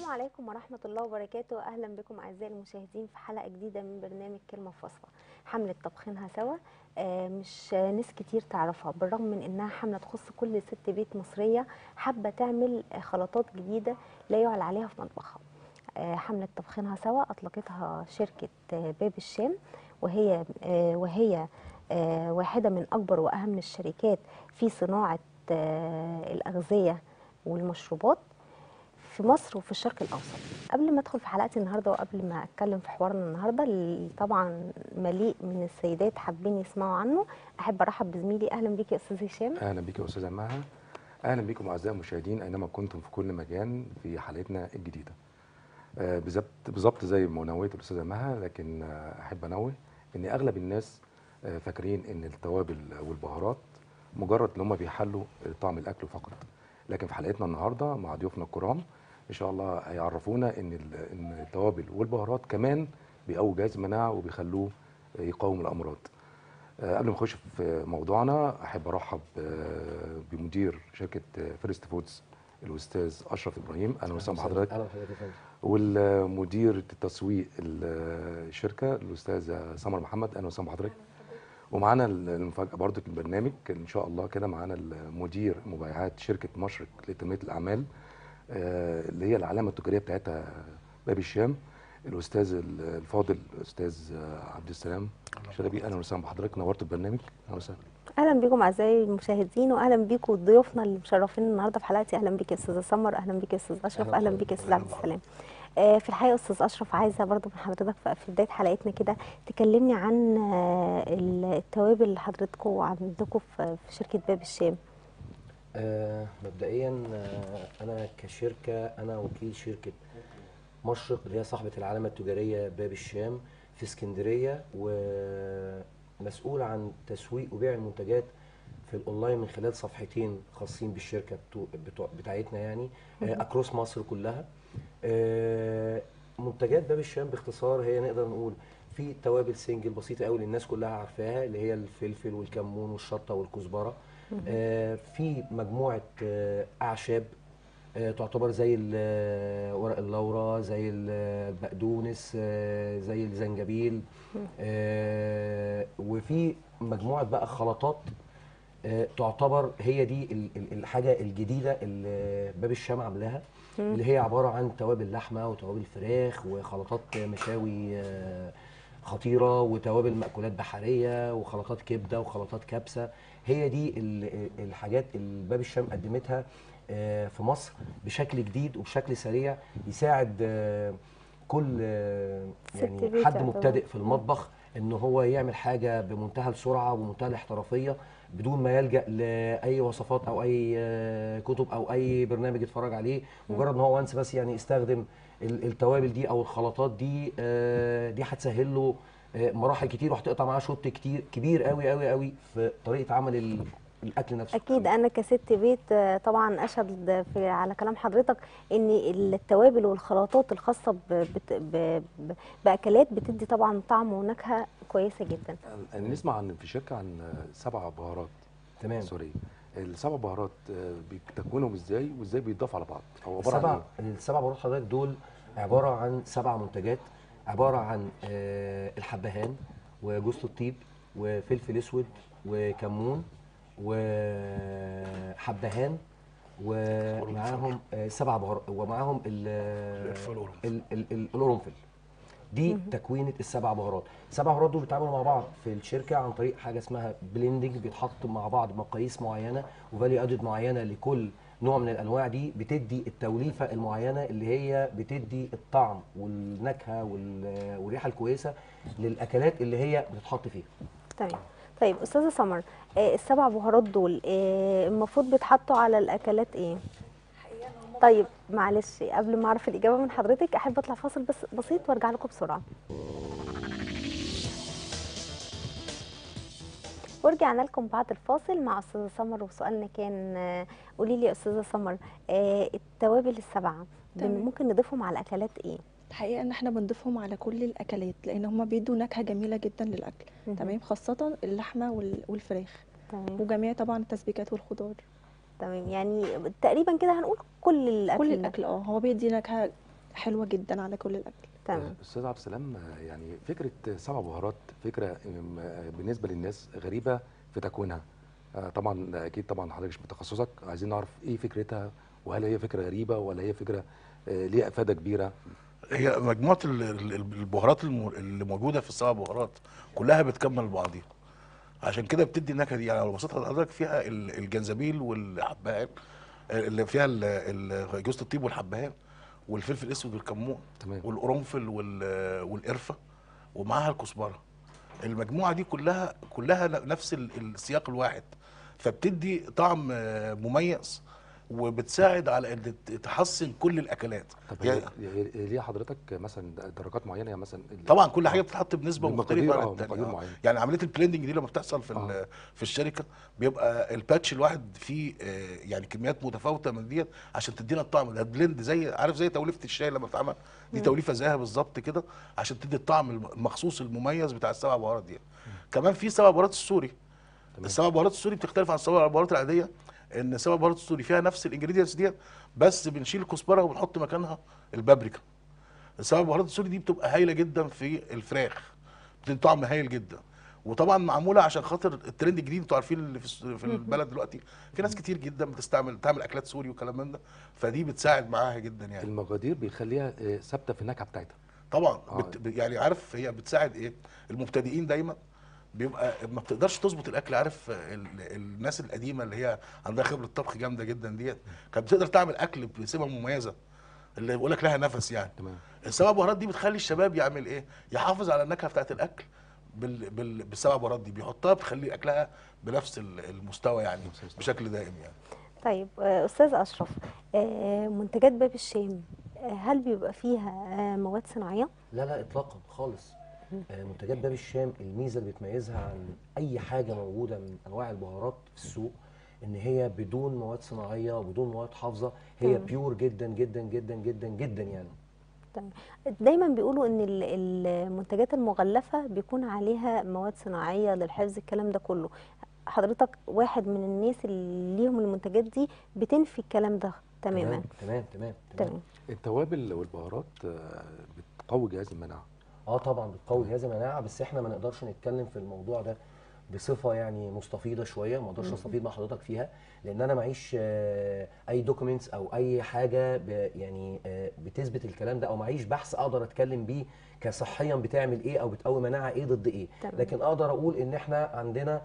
عليكم ورحمة الله وبركاته أهلا بكم أعزائي المشاهدين في حلقة جديدة من برنامج كلمة فاصلة حملة طبخينها سوا آه، مش ناس كتير تعرفها بالرغم من إنها حملة تخص كل ست بيت مصرية حابة تعمل آه، خلطات جديدة لا يعلى عليها في مطبخها آه، حملة طبخينها سوا أطلقتها شركة آه، باب الشام وهي آه، وهي آه، واحدة من أكبر وأهم الشركات في صناعة آه، الأغذية والمشروبات في مصر وفي الشرق الاوسط قبل ما ادخل في حلقتي النهارده وقبل ما اتكلم في حوارنا النهارده اللي طبعا مليء من السيدات حابين يسمعوا عنه احب ارحب بزميلي اهلا بيك يا استاذ هشام اهلا بيك يا استاذه مها اهلا بيكم اعزائي المشاهدين اينما كنتم في كل مكان في حلقتنا الجديده آه، بالظبط بالظبط زي ما نويت الاستاذه مها لكن آه، احب انوه ان اغلب الناس آه، فاكرين ان التوابل والبهارات مجرد ان هم بيحلوا طعم الاكل فقط لكن في حلقتنا النهارده مع ضيوفنا الكرام ان شاء الله هيعرفونا ان ال- ان التوابل والبهارات كمان بيقووا جهاز المناعه وبيخلوه يقاوم الامراض آه، قبل ما نخش في موضوعنا احب ارحب آه، بمدير شركه آه، فيرست فودز الاستاذ اشرف ابراهيم اهلا وسهلا بحضرتك اهلا بحضرتك يا فندم والمدير التسويق ال- الشركه الاستاذه سمر محمد اهلا وسهلا بحضرتك ومعانا المفاجاه برضك البرنامج ان شاء الله كده معانا المدير مبيعات شركه مشرق لتنميه الاعمال آه، اللي هي العلامه التجاريه بتاعتها باب الشام الاستاذ الفاضل الاستاذ آه، عبد السلام شلبي اهلا وسهلا بحضرتك نورت البرنامج اهلا وسهلا اهلا بيكم اعزائي المشاهدين واهلا بيكم ضيوفنا اللي مشرفين النهارده في حلقتي اهلا بيك يا استاذه سمر اهلا بيك يا استاذ اشرف أهلا اهلا وسهلا. بيك يا استاذ عبد السلام آه، في الحقيقه استاذ اشرف عايزه برضو من حضرتك في في بدايه حلقتنا كده تكلمني عن آه، التوابل اللي حضرتكم عندكم في في شركه باب الشام آه مبدئيا آه انا كشركه انا وكيل شركه مشرق اللي هي صاحبه العلامه التجاريه باب الشام في اسكندريه ومسؤول عن تسويق وبيع المنتجات في الاونلاين من خلال صفحتين خاصين بالشركه بتو بتوع آه يعني آه اكروس مصر كلها آه منتجات باب الشام باختصار هي نقدر نقول في توابل سنجل بسيطه قوي للناس كلها عارفاها اللي هي الفلفل والكمون والشطه والكزبره آه في مجموعه آه اعشاب آه تعتبر زي ال- آه، ورق اللورا زي ال- البقدونس آه، زي الزنجبيل آه، وفي مجموعه بقى خلطات آه، تعتبر هي دي ال- ال- الحاجه الجديده اللي باب الشام عاملاها اللي هي عباره عن توابل لحمه وتوابل فراخ وخلطات مشاوي آه، خطيره وتوابل مأكولات بحريه وخلطات كبده وخلطات كبسه هي دي ال- الحاجات اللي باب الشام قدمتها آه، في مصر بشكل جديد وبشكل سريع يساعد آه، كل آه، ست يعني بيت حد يعتبر. مبتدئ في المطبخ ان هو يعمل حاجه بمنتهى السرعه ومنتهى الاحترافيه بدون ما يلجا لاي وصفات او اي آه، كتب او اي برنامج يتفرج عليه مجرد ان هو وانس بس يعني يستخدم ال- التوابل دي او الخلطات دي آه، دي هتسهل له آه، مراحل كتير وهتقطع معاه شوط كتير كبير قوي قوي قوي في طريقه عمل ال- الاكل نفسه اكيد انا كست بيت آه، طبعا اشهد في على كلام حضرتك ان التوابل والخلطات الخاصه ب بت ب ب باكلات بتدي طبعا طعم ونكهه كويسه جدا أنا نسمع عن في الشركه عن سبع بهارات تمام سوري السبع بهارات آه، بتكونهم ازاي وازاي بيتضافوا على بعض او عباره عن السبع ايه السبع بهارات حضرتك دول عباره عن سبع منتجات عباره عن آه، الحبهان وجوز الطيب وفلفل اسود وكمون وحبهان ومعاهم آه، سبع بهارات ومعاهم ال- ال- ال- ال- القرنفل دي تكوينه السبع بهارات السبع بهارات دول بيتعاملوا مع بعض في الشركه عن طريق حاجه اسمها بليندنج بيتحط مع بعض مقاييس معينه وفاليو ادد معينه لكل نوع من الانواع دي بتدي التوليفه المعينه اللي هي بتدي الطعم والنكهه وال- والريحه الكويسه للاكلات اللي هي بتتحط فيها تمام طيب استاذه سمر آه، السبع بهارات دول آه، المفروض بيتحطوا على الاكلات ايه طيب معلش قبل ما اعرف الاجابه من حضرتك احب اطلع فاصل بس بسيط وارجع لكم بسرعه ورجعنا لكم بعد الفاصل مع استاذه سمر وسؤالنا كان آه، قولي لي يا استاذه سمر آه، التوابل السبعه بن- تمام. ممكن نضيفهم على الاكلات ايه الحقيقه ان احنا بنضيفهم على كل الاكلات لان هما بيدوا نكهه جميله جدا للاكل مهم. تمام خاصه اللحمه وال- والفراخ تمام وجميع طبعا التسبيكات والخضار تمام يعني تقريبا كده هنقول كل الاكل كل الاكل اه هو بيدي نكهه حلوه جدا على كل الاكل تمام استاذ عبد السلام آه، يعني فكره سبع بهارات فكره آم، آه، بالنسبه للناس غريبه في تكوينها آه، طبعا اكيد طبعا حضرتك مش من تخصصك عايزين نعرف ايه فكرتها وهل هي فكره غريبه ولا هي فكره آه، ليها افاده كبيره هي مجموعه ال- ال- البهارات الم- اللي موجوده في السبع بهارات كلها بتكمل بعضيها عشان كده بتدي النكهه دي يعني لو بصيت حضرتك فيها ال- الجنزبيل والحبهان اللي فيها ال- ال- جوز الطيب والحبهان والفلفل الاسود والكمون تمام. والقرنفل وال- والقرفه ومعاها الكزبره المجموعه دي كلها كلها ن- نفس ال- السياق الواحد فبتدي طعم آه، مميز وبتساعد على ان ت- تحسن كل الاكلات طب يعني هي هي- ليها حضرتك مثلا درجات معينه يعني مثلا ال- طبعا كل حاجه بتتحط بنسبه بمقادير، مختلفه عن آه، التانية مقادير آه. معينة. يعني عمليه البلندنج دي لما بتحصل في آه. ال- في الشركه بيبقى الباتش الواحد فيه آه، يعني كميات متفاوته من ديت عشان تدينا الطعم ده بلند زي عارف زي توليفه الشاي لما بتتعمل دي توليفه زيها بالظبط كده عشان تدي الطعم الم- المخصوص المميز بتاع السبع بهارات دي كمان في سبع بهارات السوري تمام. السبع بهارات السوري بتختلف عن السبع بهارات العاديه ان السبع بهارات السوري فيها نفس الانجريدينتس ديت بس بنشيل الكزبره وبنحط مكانها البابريكا السبع بهارات السوري دي بتبقى هايله جدا في الفراخ بتدي طعم هايل جدا وطبعا معموله عشان خاطر الترند الجديد انتوا عارفين اللي في الس- في البلد دلوقتي في ناس كتير جدا بتستعمل تعمل اكلات سوري وكلام من ده فدي بتساعد معاها جدا يعني المقادير بيخليها آه، ثابته في النكهه بتاعتها طبعا آه. بت... ب- يعني عارف هي بتساعد ايه المبتدئين دايما بيبقى ما بتقدرش تظبط الاكل عارف ال... الناس القديمه اللي هي عندها خبره طبخ جامده جدا ديت كانت بتقدر تعمل اكل بسمه مميزه اللي بيقول لك لها نفس يعني تمام السبع بهارات دي بتخلي الشباب يعمل ايه يحافظ على النكهه بتاعت الاكل بال... بال... بالسبع بهارات دي بيحطها بتخلي اكلها بنفس ال- المستوى يعني نفس المستوى. بشكل دائم يعني طيب آه، استاذ اشرف آه، منتجات باب الشام آه، هل بيبقى فيها آه، مواد صناعيه لا لا اطلاقا خالص آه، منتجات باب الشام الميزه اللي بتميزها عن اي حاجه موجوده من انواع البهارات في السوق ان هي بدون مواد صناعيه وبدون مواد حافظه هي تمام. بيور جدا جدا جدا جدا جدا يعني تمام دايما بيقولوا ان ال- المنتجات المغلفه بيكون عليها مواد صناعيه للحفظ الكلام ده كله حضرتك واحد من الناس اللي ليهم المنتجات دي بتنفي الكلام ده تماما تمام تمام تمام تمام تمام التوابل والبهارات آه، بتقوي جهاز المناعه اه طبعا بتقوي جهاز المناعه بس احنا ما نقدرش نتكلم في الموضوع ده بصفه يعني مستفيضه شويه ما اقدرش استفيض مع حضرتك فيها لان انا معيش آه، اي دوكيومنتس او اي حاجه ب- يعني آه، بتثبت الكلام ده او معيش بحث اقدر اتكلم بيه كصحيا بتعمل ايه او بتقوي مناعه ايه ضد ايه تمام. لكن اقدر اقول ان احنا عندنا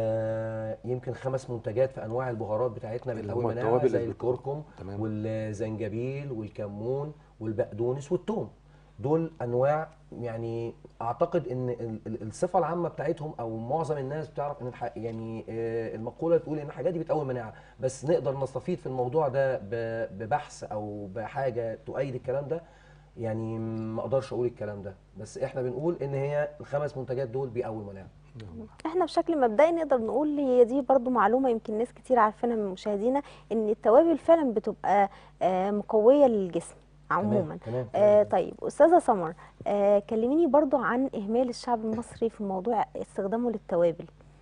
آه، يمكن خمس منتجات في انواع البهارات بتاعتنا اللي بتقوي هم مناعه التوابل زي اللي بت- الكركم تمام. والزنجبيل والكمون والبقدونس والثوم دول انواع يعني اعتقد ان ال- ال- الصفه العامه بتاعتهم او معظم الناس بتعرف ان الح- يعني آه، المقوله بتقول ان الحاجات دي بتقوي المناعه بس نقدر نستفيد في الموضوع ده ب- ببحث او بحاجه تؤيد الكلام ده يعني ما اقدرش اقول الكلام ده بس احنا بنقول ان هي الخمس منتجات دول بيقوي المناعه احنا بشكل مبدئي نقدر نقول هي دي برضو معلومه يمكن ناس كتير عارفينها من مشاهدينا ان التوابل فعلا بتبقى آه، مقويه للجسم عموما تمام آه تمام طيب استاذه سمر آه كلميني برضو عن اهمال الشعب المصري في موضوع استخدامه للتوابل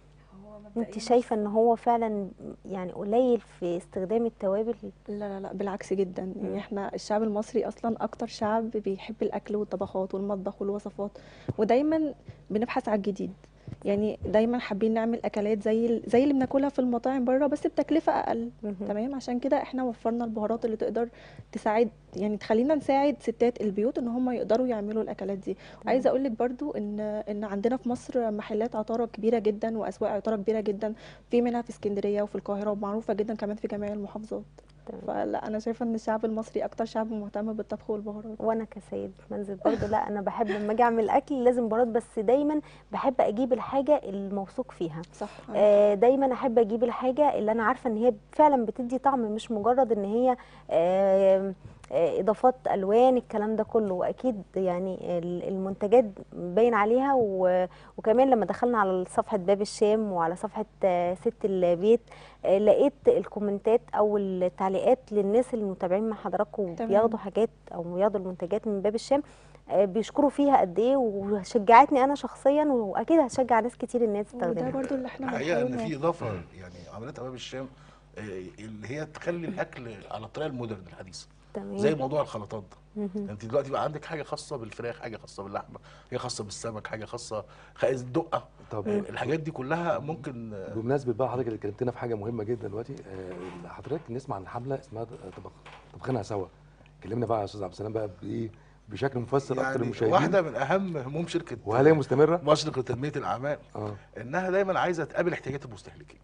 انت شايفه ان هو فعلا يعني قليل في استخدام التوابل لا لا لا بالعكس جدا يعني احنا الشعب المصري اصلا اكتر شعب بيحب الاكل والطبخات والمطبخ والوصفات ودايما بنبحث على الجديد يعني دايما حابين نعمل اكلات زي ال- زي اللي بناكلها في المطاعم بره بس بتكلفه اقل مهم. تمام عشان كده احنا وفرنا البهارات اللي تقدر تساعد يعني تخلينا نساعد ستات البيوت ان هم يقدروا يعملوا الاكلات دي وعايزه اقول لك برضو ان ان عندنا في مصر محلات عطاره كبيره جدا واسواق عطاره كبيره جدا في منها في اسكندريه وفي القاهره ومعروفه جدا كمان في جميع المحافظات تمام. فلا انا شايفه ان الشعب المصري اكتر شعب مهتم بالطبخ والبهارات وانا كسيد منزل برضو لا انا بحب لما اجي اعمل اكل لازم بهارات بس دايما بحب اجيب الحاجه الموثوق فيها صح آه، دايما احب اجيب الحاجه اللي انا عارفه ان هي فعلا بتدي طعم مش مجرد ان هي آه، آه، اضافات الوان الكلام ده كله واكيد يعني ال- المنتجات باين عليها و- وكمان لما دخلنا على صفحه باب الشام وعلى صفحه آه، ست البيت آه، لقيت الكومنتات او التعليقات للناس اللي متابعين مع حضراتكم تمام. بياخدوا حاجات او بياخدوا المنتجات من باب الشام آه، بيشكروا فيها قد ايه وشجعتني انا شخصيا واكيد هشجع ناس كتير ان هي وده تستخدمها برضو اللي احنا الحقيقه ان بنحاول في اضافه يعني عملتها باب الشام آه، اللي هي تخلي الاكل على الطريقه المودرن الحديثه تمام زي موضوع الخلطات ده مهم. انت دلوقتي بقى عندك حاجه خاصه بالفراخ حاجه خاصه باللحمه حاجه خاصه بالسمك حاجه خاصه خائز الدقه طب الحاجات دي كلها ممكن آه، بمناسبه بقى حضرتك اللي كلمتنا في حاجه مهمه جدا دلوقتي آه، حضرتك نسمع عن حمله اسمها طبخ طبخنا سوا كلمنا بقى يا استاذ عبد السلام بقى بايه بشكل مفصل اكتر يعني للمشاهدين واحده من اهم هموم شركه وهل هي مستمره؟ مشرق لتنميه الاعمال اه انها دايما عايزه تقابل احتياجات المستهلكين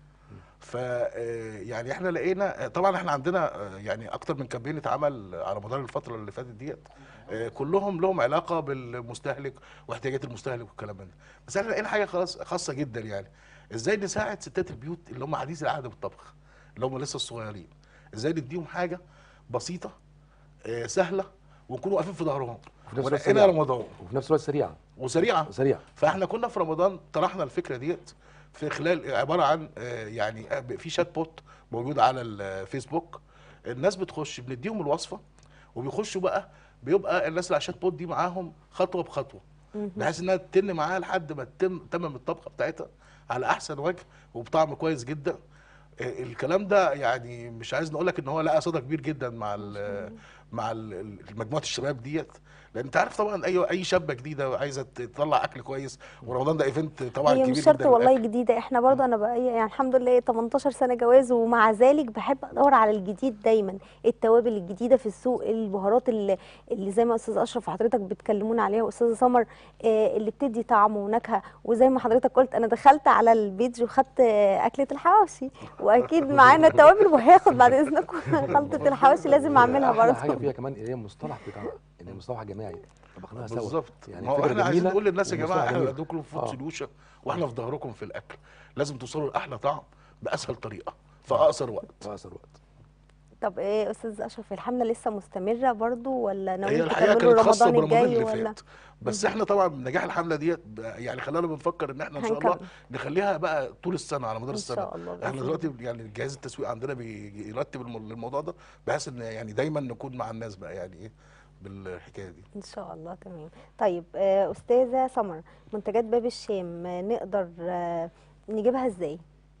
ف آه، يعني احنا لقينا آه، طبعا احنا عندنا آه، يعني اكتر من كامبين اتعمل على مدار الفتره اللي فاتت ديت آه، كلهم لهم علاقه بالمستهلك واحتياجات المستهلك والكلام من ده بس احنا لقينا حاجه خلاص خاصه جدا يعني ازاي نساعد ستات البيوت اللي هم حديث العهد بالطبخ اللي هم لسه الصغيرين ازاي نديهم حاجه بسيطه آه، سهله ونكون واقفين في ظهرهم وفي نفس الوقت ونقينا سريعة. رمضان وفي نفس الوقت سريعه وسريعه سريعه فاحنا كنا في رمضان طرحنا الفكره ديت في خلال عباره عن آه، يعني آه، في شات بوت موجود على الفيسبوك الناس بتخش بنديهم الوصفه وبيخشوا بقى بيبقى الناس اللي على الشات بوت دي معاهم خطوه بخطوه بحيث انها تتن معاها لحد ما تتم تمم الطبخه بتاعتها على احسن وجه وبطعم كويس جدا آه، الكلام ده يعني مش عايز نقول لك ان هو لقى صدى كبير جدا مع ال مع ال- مجموعه الشباب ديت لان انت عارف طبعا اي اي شابه جديده عايزه تطلع اكل كويس ورمضان ده ايفنت طبعا هي كبير مش شرط جدا والله للأكل. جديده احنا برضه انا بقى يعني الحمد لله 18 سنه جواز ومع ذلك بحب ادور على الجديد دايما التوابل الجديده في السوق البهارات اللي, اللي زي ما استاذ اشرف وحضرتك بتكلمونا عليها واستاذه سمر آه، اللي بتدي طعم ونكهه وزي ما حضرتك قلت انا دخلت على البيج وخدت آه، اكله الحواوشي واكيد معانا توابل وهاخد بعد اذنكم خلطه الحواوشي لازم اعملها احلى حاجه برضه فيها كمان ان هي المصطلح بتاعها ان هي مصطلح جماعي طبخناها سوا بالظبط يعني ما هو فكرة احنا عايزين جميلة نقول للناس يا جماعه ومصطلح احنا جميل. بندوكم فود آه. سوليوشن واحنا في ظهركم في الاكل لازم توصلوا لاحلى طعم باسهل طريقه في اقصر وقت في اقصر وقت طب ايه استاذ اشرف الحمله لسه مستمره برضه ولا هي ناويين الحقيقه تكملوا كانت خاصه رمضان برمضان الجاي اللي ولا فات بس احنا طبعا نجاح الحمله ديت ب- يعني خلانا بنفكر ان احنا ان شاء الله هنكمل. نخليها بقى طول السنه على مدار ان السنه شاء الله احنا بإذن دلوقتي يعني جهاز التسويق عندنا بيرتب الم- الموضوع ده بحيث ان يعني دايما نكون مع الناس بقى يعني ايه بالحكايه دي ان شاء الله تمام طيب آه، استاذه سمر منتجات باب الشام آه، نقدر آه، نجيبها ازاي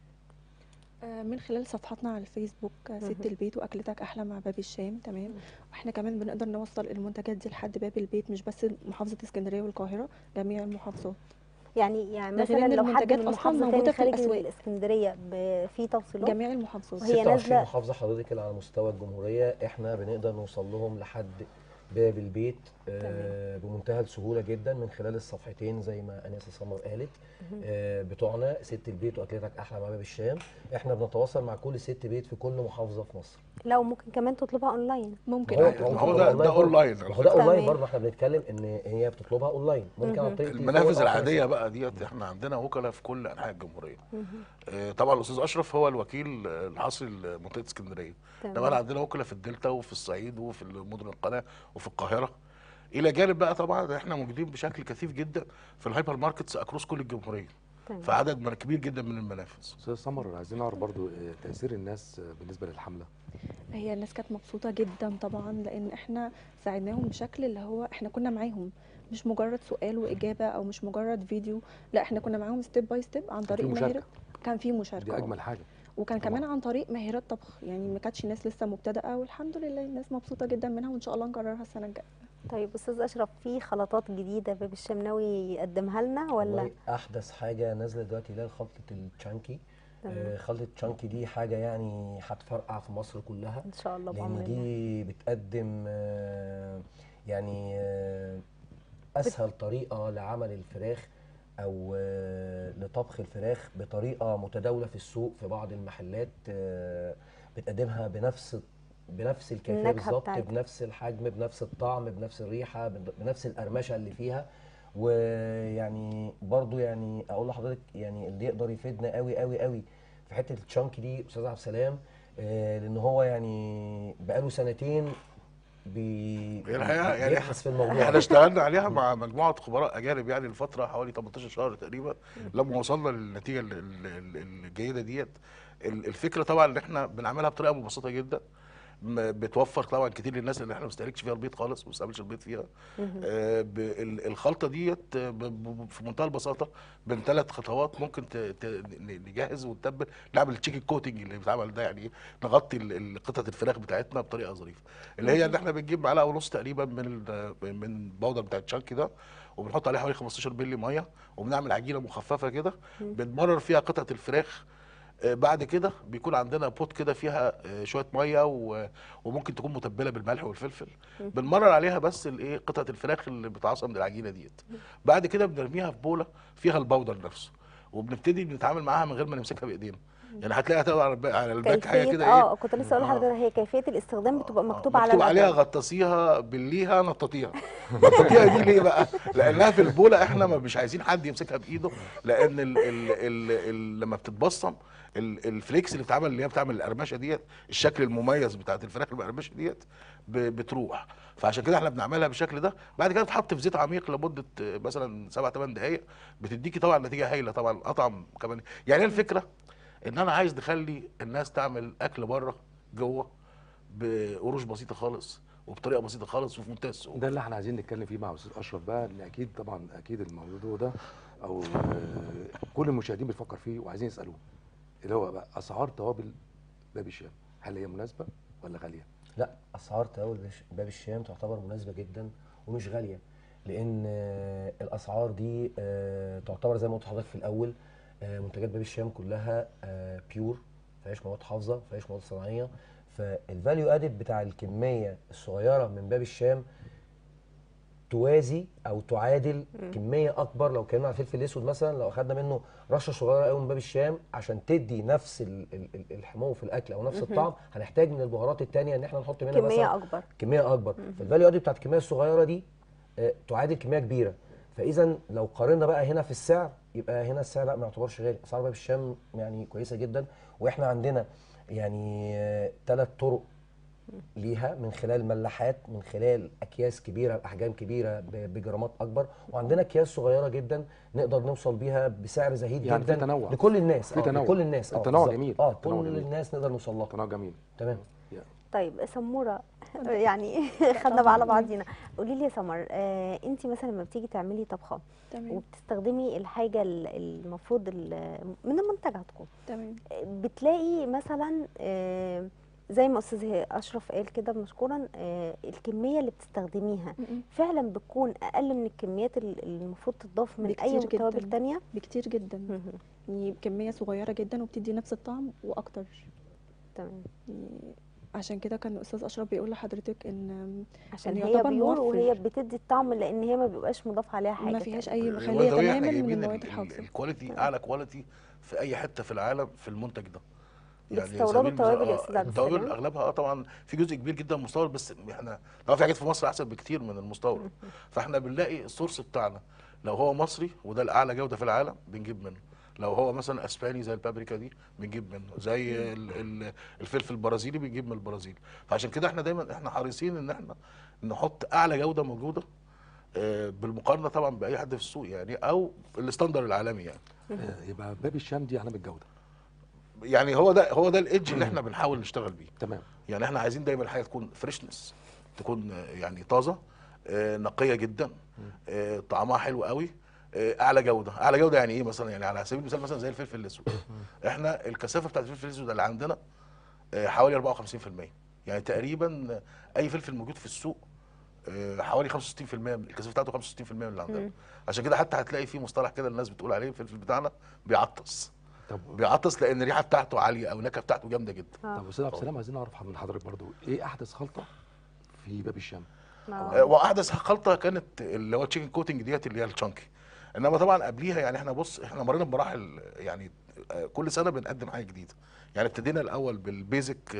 آه، من خلال صفحاتنا على الفيسبوك آه، ست مهم. البيت واكلتك احلى مع باب الشام تمام واحنا كمان بنقدر نوصل المنتجات دي لحد باب البيت مش بس محافظه اسكندريه والقاهره جميع المحافظات يعني يعني ده غير مثلا إن لو حد المنتجات من أصلاً محافظه موجودة تاني في خارج الأسواق. الاسكندريه ب- في توصيلات جميع المحافظات وهي 26 نازلة- محافظه حضرتك اللي على مستوى الجمهوريه احنا بنقدر نوصل لهم لحد باب البيت آه بمنتهى السهوله جدا من خلال الصفحتين زي ما انسه سمر قالت آه بتوعنا ست البيت واكلتك احلى مع باب الشام احنا بنتواصل مع كل ست بيت في كل محافظه في مصر لو ممكن كمان تطلبها اونلاين ممكن هو- آه. هو ده- ده أونلاين. ما هو ده اونلاين تمام. برضه احنا بنتكلم ان هي بتطلبها اونلاين ممكن عن طريق التليفون المنافذ أو العاديه على بقى ديت احنا عندنا وكلاء في كل انحاء الجمهوريه آه، طبعا الاستاذ اشرف هو الوكيل آه، الحصري لمنطقه اسكندريه تمام. طبعا عندنا وكلاء في الدلتا وفي الصعيد وفي مدن القناه وفي القاهره الى جانب بقى طبعا احنا موجودين بشكل كثيف جدا في الهايبر ماركتس اكروس كل الجمهوريه تمام. في عدد من- كبير جدا من المنافذ استاذ سمر عايزين نعرف برضو آه، تاثير الناس آه، بالنسبه للحمله هي الناس كانت مبسوطة جدا طبعا لأن احنا ساعدناهم بشكل اللي هو احنا كنا معاهم مش مجرد سؤال وإجابة أو مش مجرد فيديو لا احنا كنا معاهم ستيب باي ستيب عن طريق مشاركة. ماهرة كان في مشاركة دي آه. اجمل حاجه وكان طبعاً. كمان عن طريق ماهرات طبخ يعني ما كانتش ناس لسه مبتدئة والحمد لله الناس مبسوطة جدا منها وإن شاء الله نكررها السنة الجاية طيب استاذ اشرف في خلطات جديده باب الشام ناوي يقدمها لنا ولا والله احدث حاجه نازله دلوقتي اللي هي خلطه التشانكي تمام. آه خلطه التشانكي دي حاجه يعني هتفرقع في مصر كلها ان شاء الله لان بامر الله دي بتقدم آه، يعني آه، اسهل طريقه لعمل الفراخ او آه، لطبخ الفراخ بطريقه متداوله في السوق في بعض المحلات آه، بتقدمها بنفس بنفس الكيفيه النكهة بالظبط بتاعتها. بنفس الحجم بنفس الطعم بنفس الريحه بن- بنفس القرمشه اللي فيها ويعني برضو يعني اقول لحضرتك يعني اللي يقدر يفيدنا قوي قوي قوي في حته التشانك دي استاذ عبد السلام آه، لان هو يعني بقاله سنتين بي هي الحقيقة يعني بيبحث في الموضوع احنا اشتغلنا عليها مع مجموعه خبراء اجانب يعني لفتره حوالي 18 شهر تقريبا لما وصلنا للنتيجه ال- ال- ال- الجيده ديت ال- الفكره طبعا ان احنا بنعملها بطريقه مبسطه جدا م- بتوفر طبعا كتير للناس اللي احنا ما بنستهلكش فيها البيض خالص ما بنستعملش البيض فيها آه، ب- ال- الخلطه ديت آه، ب- ب- في منتهى البساطه بين ثلاث خطوات ممكن ت- ت- ن- نجهز ونتبل نعمل التشيكن كوتنج اللي بيتعمل ده يعني ايه نغطي ال- ال- قطعه الفراخ بتاعتنا بطريقه ظريفه اللي هي ان احنا بنجيب معلقه ونص تقريبا من ال- من البودر بتاع الشانكي ده وبنحط عليه حوالي 15 مللي ميه وبنعمل عجينه مخففه كده بنمرر فيها قطعه الفراخ آه، بعد كده بيكون عندنا بوت كده فيها آه، شويه ميه و- وممكن تكون متبله بالملح والفلفل بنمرر عليها بس الايه قطعه الفراخ اللي بتعصم من العجينه ديت بعد كده بنرميها في بوله فيها البودر نفسه وبنبتدي بنتعامل معاها من غير ما نمسكها بايدينا يعني هتلاقيها تقع على الب- على الباك حاجه كيفيه كده اه ايه كنت لسه اقول آه. لحضرتك هي كيفيه الاستخدام بتبقى آه، مكتوب على مكتوب عليها العلبة. غطسيها بليها نططيها نططيها دي ليه بقى لانها في البوله احنا ما مش عايزين حد يمسكها بايده لان ال ال ال ال لما بتتبصم ال- الفليكس اللي بتعمل اللي هي بتعمل القرمشه ديت الشكل المميز بتاعت الفراخ المقرمشه ديت ب- بتروح فعشان كده احنا بنعملها بالشكل ده بعد كده بتحط في زيت عميق لمده آه، مثلا 7 8 دقائق بتديكي طبعا نتيجه هايله طبعا اطعم كمان يعني هي الفكره ان انا عايز نخلي الناس تعمل اكل بره جوه بقروش بسيطه خالص وبطريقه بسيطه خالص وفي منتهى السهوله ده اللي احنا عايزين نتكلم فيه مع استاذ اشرف بقى ان اكيد طبعا اكيد الموضوع ده او آه، كل المشاهدين بيفكر فيه وعايزين يسالوه اللي هو بقى اسعار توابل باب الشام هل هي مناسبه ولا غاليه؟ لا اسعار توابل بش- باب الشام تعتبر مناسبه جدا ومش غاليه لان آه، الاسعار دي آه، تعتبر زي ما قلت لحضرتك في الاول آه، منتجات باب الشام كلها بيور ما فيهاش مواد حافظه ما فيهاش مواد صناعيه فالفاليو ادد بتاع الكميه الصغيره من باب الشام توازي او تعادل كميه اكبر لو اتكلمنا على الفلفل الاسود مثلا لو اخدنا منه رشه صغيره قوي من باب الشام عشان تدي نفس ال- ال- ال- الحمو في الاكل او نفس الطعم هنحتاج من البهارات التانية ان احنا نحط منها كميه مثلا اكبر كميه اكبر فالفاليو ادي بتاعت الكميه الصغيره دي آه، تعادل كميه كبيره فاذا لو قارنا بقى هنا في السعر يبقى هنا السعر لا ما يعتبرش غالي اسعار باب الشام يعني كويسه جدا واحنا عندنا يعني ثلاث طرق ليها من خلال ملاحات من خلال اكياس كبيره باحجام كبيره ب- بجرامات اكبر وعندنا اكياس صغيره جدا نقدر نوصل بيها بسعر زهيد يعني في جدا تنوع. لكل الناس في آه، تنوع. لكل الناس التنوع بالظبط. جميل. اه التنوع كل جميل. الناس نقدر نوصل لها قناه جميل تمام طيب سموره يعني خدنا بقى على بعضينا قولي لي يا سمر آه انت مثلا لما بتيجي تعملي طبخه تمام وبتستخدمي الحاجه ال- المفروض ال- من منتجاتكم تمام بتلاقي مثلا آه، زي ما استاذ اشرف قال كده مشكورا آه، الكميه اللي بتستخدميها م-م. فعلا بتكون اقل من الكميات ال- اللي المفروض تضاف من اي بكتير توابل جداً. تانية بكتير جدا مهم. يعني كميه صغيره جدا وبتدي نفس الطعم واكتر تمام يعني عشان كده كان الاستاذ اشرف بيقول لحضرتك ان عشان إن هي يعتبر بيور موفر. وهي بتدي الطعم لان هي ما بيبقاش مضاف عليها حاجه ما فيهاش تانية. اي هو خاليه طبيعي احنا تماما من جايبين المواد ال- ال- الحافظه الكواليتي اعلى كواليتي في اي حته في العالم في المنتج ده بتستوردوا سبيل التوابل يا المثال- أستاذ عبد التوابل السلام؟ اغلبها اه طبعا في جزء كبير جدا مستورد بس احنا طبعا في حاجات في مصر احسن بكتير من المستورد فاحنا بنلاقي السورس بتاعنا لو هو مصري وده الاعلى جوده في العالم بنجيب منه لو هو مثلا اسباني زي البابريكا دي بنجيب منه زي ال- ال- الفلفل البرازيلي بنجيب من البرازيل فعشان كده احنا دايما احنا حريصين ان احنا نحط اعلى جوده موجوده آه، بالمقارنه طبعا باي حد في السوق يعني او الستاندر العالمي يعني آه، يبقى باب الشام دي علامه جوده يعني هو ده هو ده الايدج اللي احنا بنحاول نشتغل بيه تمام يعني احنا عايزين دايما الحاجه تكون فريشنس تكون آه، يعني طازه آه، نقيه جدا آه، طعمها حلو قوي آه، اعلى جوده اعلى جوده يعني ايه مثلا يعني على سبيل المثال مثلا زي الفلفل الاسود احنا الكثافه بتاعت الفلفل الاسود اللي عندنا آه، حوالي 54% يعني تقريبا اي فلفل موجود في السوق آه، حوالي 65% من الكثافه بتاعته 65% من اللي عندنا عشان كده حتى هتلاقي في مصطلح كده الناس بتقول عليه الفلفل بتاعنا بيعطس طب بيعطس لان الريحه بتاعته عاليه او النكهه بتاعته جامده جدا آه. طب استاذ عبد السلام عايزين نعرف من حضرتك برضو ايه احدث خلطه في باب الشام آه. آه، واحدث خلطه كانت اللي هو تشيكن كوتنج ديت اللي هي الشانكي انما طبعا قبليها يعني احنا بص احنا مرينا بمراحل يعني آه، كل سنه بنقدم حاجه جديده يعني ابتدينا الاول بالبيزك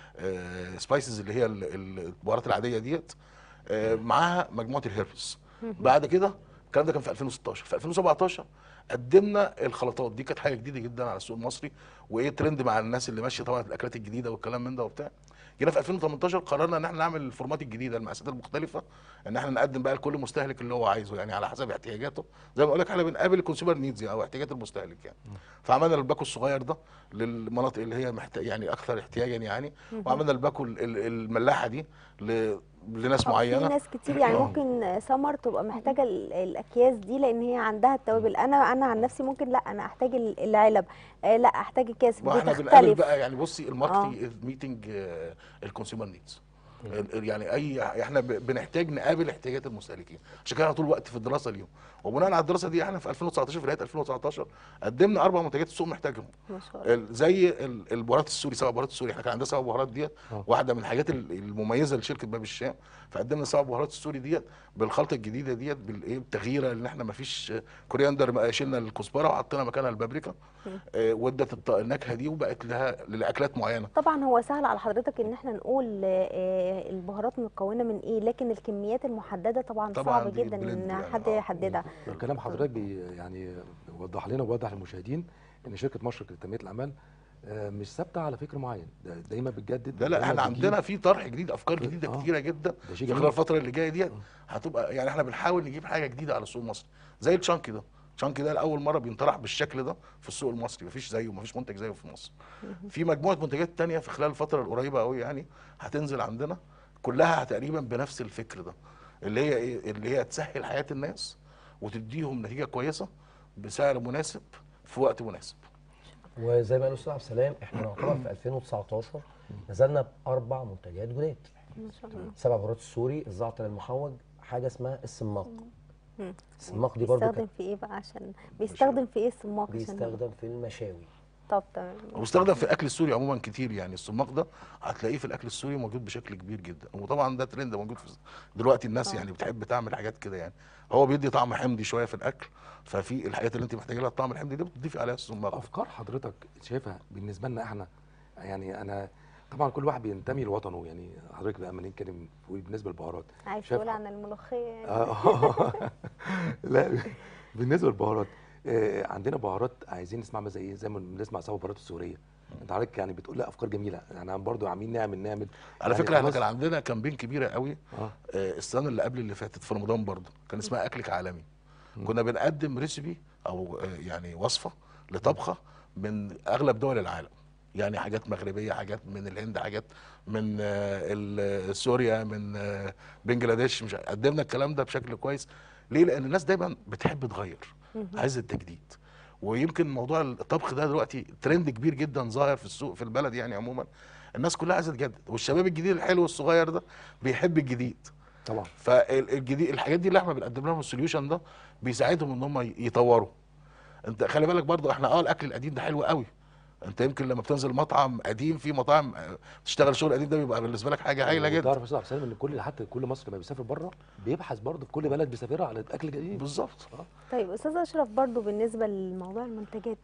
سبايسز اللي هي ال- ال- البهارات العاديه ديت آه، معاها مجموعه الهيربس بعد كده الكلام ده كان في 2016 في 2017 قدمنا الخلطات دي كانت حاجه جديده جدا على السوق المصري وايه ترند مع الناس اللي ماشيه طبعا الاكلات الجديده والكلام من ده وبتاع جينا في 2018 قررنا ان احنا نعمل الفورمات الجديده المقاسات المختلفه ان احنا نقدم بقى لكل مستهلك اللي هو عايزه يعني على حسب احتياجاته زي ما بقول لك احنا بنقابل الكونسيومر نيدز او احتياجات المستهلك يعني فعملنا الباكو الصغير ده للمناطق اللي هي محتاج يعني اكثر احتياجا يعني وعملنا الباكو ال- ال- الملاحه دي ل- لناس أو في معينه ناس كتير يعني ممكن سمر تبقى محتاجه ال- الاكياس دي لان هي عندها التوابل انا انا عن نفسي ممكن لا انا احتاج ال- العلب آه لا احتاج الكاس ما احنا بنقابل بتختلف بقى يعني بصي الماركتنج ميتنج الكونسيومر نيدز يعني اي احنا ب- بنحتاج نقابل احتياجات المستهلكين عشان كده أنا طول الوقت في الدراسه اليوم وبناء على الدراسه دي احنا في 2019 في نهايه 2019 قدمنا اربع منتجات السوق محتاجهم ما شاء الله ال- زي ال- البهارات السوري سبع بهارات السوري احنا كان عندنا سبع بهارات ديت آه. واحده من الحاجات ال- المميزه لشركه باب الشام فقدمنا سبع بهارات السوري ديت بالخلطه الجديده ديت بالايه بالتغييره ان احنا ما فيش كورياندر بقى شلنا الكزبره وحطينا مكانها البابريكا آه، وادت الط- النكهه دي وبقت لها لاكلات معينه طبعا هو سهل على حضرتك ان احنا نقول آه، البهارات مكونه من ايه لكن الكميات المحدده طبعا, طبعاً صعب دي جدا البلند ان يعني، حد آه. يحددها كلام حضرتك بي يعني وضح لنا ووضح للمشاهدين ان شركه مشرق لتنميه الاعمال آه، مش ثابته على فكر معين ده دايما بتجدد لا لا دايماً احنا بتجيب- عندنا في طرح جديد افكار في- جديده آه. كتيره جدا ده شيء في جميل. خلال الفتره اللي جايه ديت هتبقى يعني احنا بنحاول نجيب حاجه جديده على السوق المصري زي الشانك ده الشانك ده لاول مره بينطرح بالشكل ده في السوق المصري مفيش زيه مفيش منتج زيه في مصر في مجموعه منتجات تانية في خلال الفتره القريبه قوي يعني هتنزل عندنا كلها تقريبا بنفس الفكر ده اللي هي ايه اللي هي تسهل حياه الناس وتديهم نتيجه كويسه بسعر مناسب في وقت مناسب وزي ما قال الاستاذ عبد السلام احنا نعتبر في 2019 نزلنا باربع منتجات جداد ما شاء الله سبع بهارات السوري الزعتر المحوج حاجه اسمها السماق مم. السماق دي برضو بيستخدم كانت في ايه بقى عشان بيستخدم في ايه السماق عشان بيستخدم في المشاوي طب تمام وبيستخدم في الاكل السوري عموما كتير يعني السماق ده هتلاقيه في الاكل السوري موجود بشكل كبير جدا وطبعا ده ترند موجود في دلوقتي الناس آه. يعني بتحب تعمل حاجات كده يعني هو بيدي طعم حمضي شويه في الاكل ففي الحاجات اللي انت محتاجه لها الطعم الحمضي ده بتضيفي عليها السماق افكار حضرتك شايفها بالنسبه لنا احنا يعني انا طبعا كل واحد بينتمي لوطنه يعني حضرتك بقى لما نتكلم بالنسبه للبهارات عايز شايف تقول عن الملوخيه يعني آه. لا بالنسبه للبهارات آه، عندنا بهارات عايزين نسمع زي ايه زي ما بنسمع سوا البهارات السوريه انت حضرتك يعني بتقول لي افكار جميله يعني برضو عاملين نعمل نعمل على يعني فكره احنا خلاص. كان عندنا كامبين كبيره قوي اه آه، السنه اللي قبل اللي فاتت في رمضان برضه كان اسمها اكلك عالمي كنا بنقدم ريسيبي او آه، يعني وصفه لطبخه من اغلب دول العالم يعني حاجات مغربيه حاجات من الهند حاجات من آه، ال- سوريا من آه، بنجلاديش مش قدمنا الكلام ده بشكل كويس ليه لان الناس دايما بتحب تغير عايزه التجديد ويمكن موضوع الطبخ ده دلوقتي ترند كبير جدا ظاهر في السوق في البلد يعني عموما الناس كلها عايزه تجدد والشباب الجديد الحلو الصغير ده بيحب الجديد طبعا فالجديد الحاجات دي اللي احنا بنقدم لهم السوليوشن ده بيساعدهم ان هم يطوروا انت خلي بالك برضو احنا اه الاكل القديم ده حلو قوي انت يمكن لما بتنزل مطعم قديم في مطاعم آه، تشتغل شغل قديم ده بيبقى بالنسبه لك حاجه هايله جدا تعرف يا استاذ عبد السلام ان كل حتى كل مصر لما بيسافر بره بيبحث برضه في كل بلد بيسافرها على الاكل الجديد بالظبط طيب استاذ اشرف برضو بالنسبه لموضوع المنتجات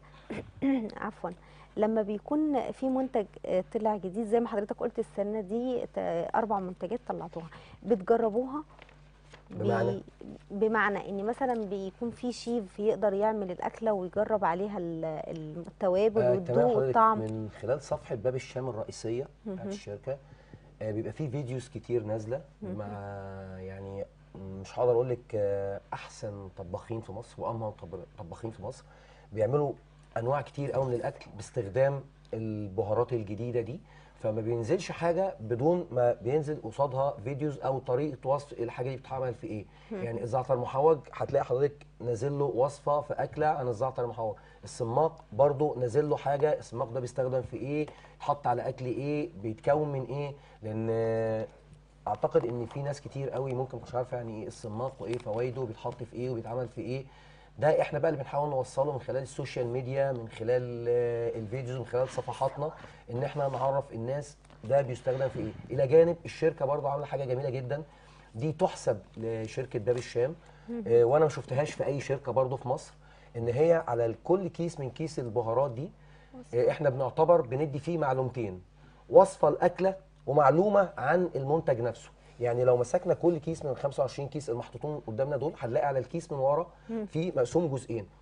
عفوا لما بيكون في منتج آه، طلع جديد زي ما حضرتك قلت السنه دي ت- اربع منتجات طلعتوها بتجربوها بي- بمعنى؟ بمعنى ان مثلا بيكون في شيف يقدر يعمل الاكله ويجرب عليها ال- التوابل آه، تمام والذوق حضرتك والطعم من خلال صفحه باب الشام الرئيسيه بتاعت مهم. الشركه آه، بيبقى فيه فيديوز كتير نازله مع يعني مش هقدر اقول لك آه، احسن طباخين في مصر وامهر طب- طباخين في مصر بيعملوا انواع كتير قوي من الاكل باستخدام البهارات الجديده دي فما بينزلش حاجه بدون ما بينزل قصادها فيديوز او طريقه وصف الحاجه دي بتتعمل في ايه يعني الزعتر المحوج هتلاقي حضرتك نازل له وصفه في اكله عن الزعتر المحوج السماق برضو نازل له حاجه السماق ده بيستخدم في ايه يتحط على اكل ايه بيتكون من ايه لان آه، اعتقد ان في ناس كتير قوي ممكن مش عارفه يعني ايه السماق وايه فوائده وبيتحط في ايه وبيتعمل في ايه ده احنا بقى اللي بنحاول نوصله من خلال السوشيال ميديا من خلال آه، الفيديوز من خلال صفحاتنا ان احنا نعرف الناس ده بيستخدم في ايه الى جانب الشركه برضه عامله حاجه جميله جدا دي تحسب لشركه باب الشام آه، وانا ما شفتهاش في اي شركه برضه في مصر ان هي على كل كيس من كيس البهارات دي آه، احنا بنعتبر بندي فيه معلومتين وصفه الاكله ومعلومه عن المنتج نفسه يعني لو مسكنا كل كيس من ال 25 كيس المحطوطين قدامنا دول هنلاقي على الكيس من ورا في مقسوم جزئين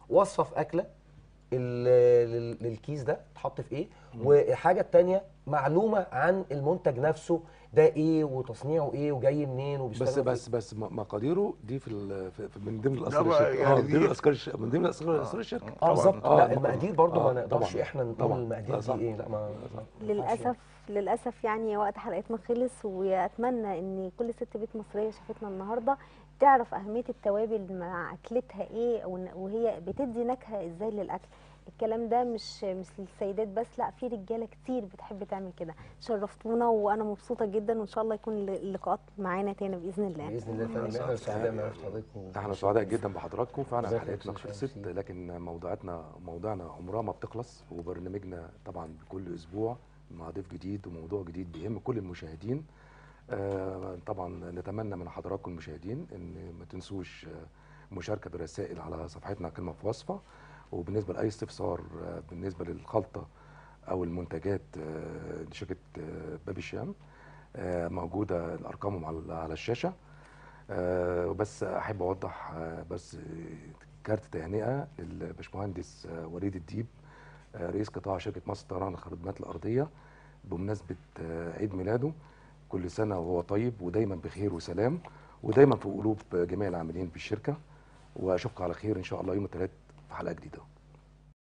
وصفه في اكله ال- لل- للكيس ده اتحط في ايه وحاجه تانية معلومه عن المنتج نفسه ده ايه وتصنيعه ايه وجاي منين بس وبيشتغل بس بس م- مقاديره دي في, ال- في في- من ضمن ده الاسرار بقى الشركه يعني اه من ضمن دي- الاسرار الش- من ضمن الاسرار اسرار الشركه اه طبعاً. بالظبط آه، لا طبعاً. المقادير برضو آه، ما نقدرش طبعاً. احنا نقول طبعاً. المقادير لا، صح. دي ايه لا ما للاسف للاسف يعني وقت حلقتنا خلص واتمنى ان كل ست بيت مصريه شافتنا النهارده تعرف اهميه التوابل مع اكلتها ايه ون- وهي بتدي نكهه ازاي للاكل الكلام ده مش مش للسيدات بس لا في رجاله كتير بتحب تعمل كده شرفتونا وانا مبسوطه جدا وان شاء الله يكون اللقاءات معانا تاني باذن الله باذن الله يا فندم احنا سعداء بمعرفه حضرتك احنا سعداء جدا بحضراتكم فعلا جزاك حلقتنا الله خير. خلصت ميرسي. لكن موضوعاتنا موضوعنا عمرها ما بتخلص وبرنامجنا طبعا كل اسبوع مع ضيف جديد وموضوع جديد بيهم كل المشاهدين آه، طبعا نتمنى من حضراتكم المشاهدين ان ما تنسوش آه، مشاركه برسائل على صفحتنا كلمه في وصفه وبالنسبه لاي استفسار آه، بالنسبه للخلطه او المنتجات آه، لشركه آه، باب الشام آه، موجوده الارقام على على الشاشه آه، وبس احب اوضح آه، بس آه، كارت تهنئه للباشمهندس آه، وليد الديب آه، رئيس قطاع شركه مصر طيران الخدمات الارضيه بمناسبه آه، عيد ميلاده كل سنه وهو طيب ودايما بخير وسلام ودايما في قلوب جميع العاملين بالشركه واشوفكم على خير ان شاء الله يوم الثلاث في حلقه جديده